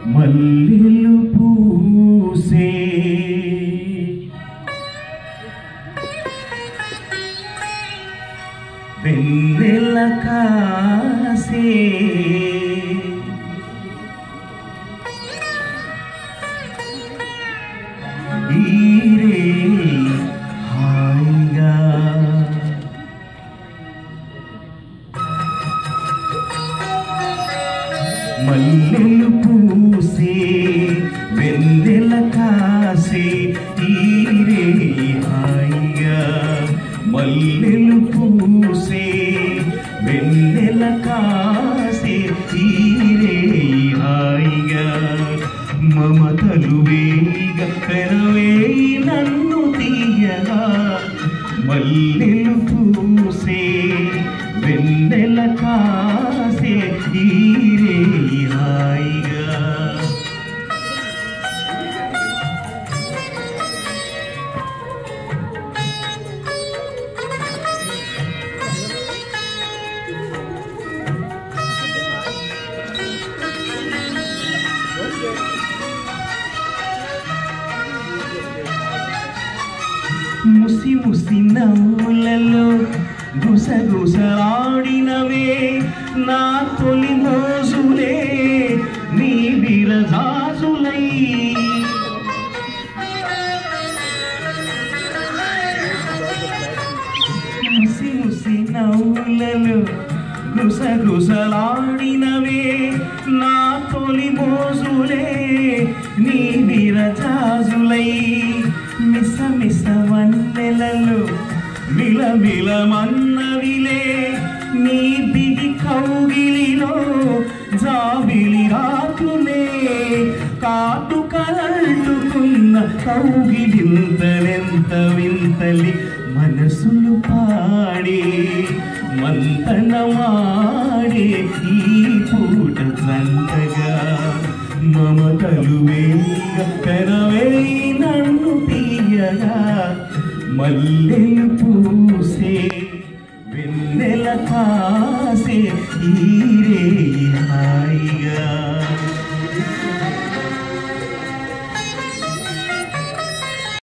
మల్లెలు పూసే వెన్నెల కాసే ఈరే హాయిగా మల్లెలు పూసే వెన్నెల కాసే ఈరే హాయిగా మల్లెలు పూసే వెన్నెల కాసే ఈరే హాయిగా మమతలు వేగ పెరవేయి నన్ను తీయగా మల్లెలు పూసే వెన్నెల కాసే ఈరే హాయిగా ముసి ముసి నవ్వులలో గుసగుసలాడినవే నా తొలి మోజులే నీ విరజాజులై ముసి ముసి నవ్వులలో గుసగుసలాడినవే నా తొలి మోజులే నీ విరజాజులై మిస మిస వన్నెలలో విలవిల మన్నవిలే నీ బిగి కౌగిలిలో జాబిలి రాకులే కాటు కలట్టుకున్న కౌగిలింతలెంత వింతలి మనసులు పాడే మంతనమాడే ఈ పూట జంటగా మమతలు వేగ పెరవే నన్ను తీయగా మల్లెలు పూసే వెన్నెల కాసే ఈరే హాయిగా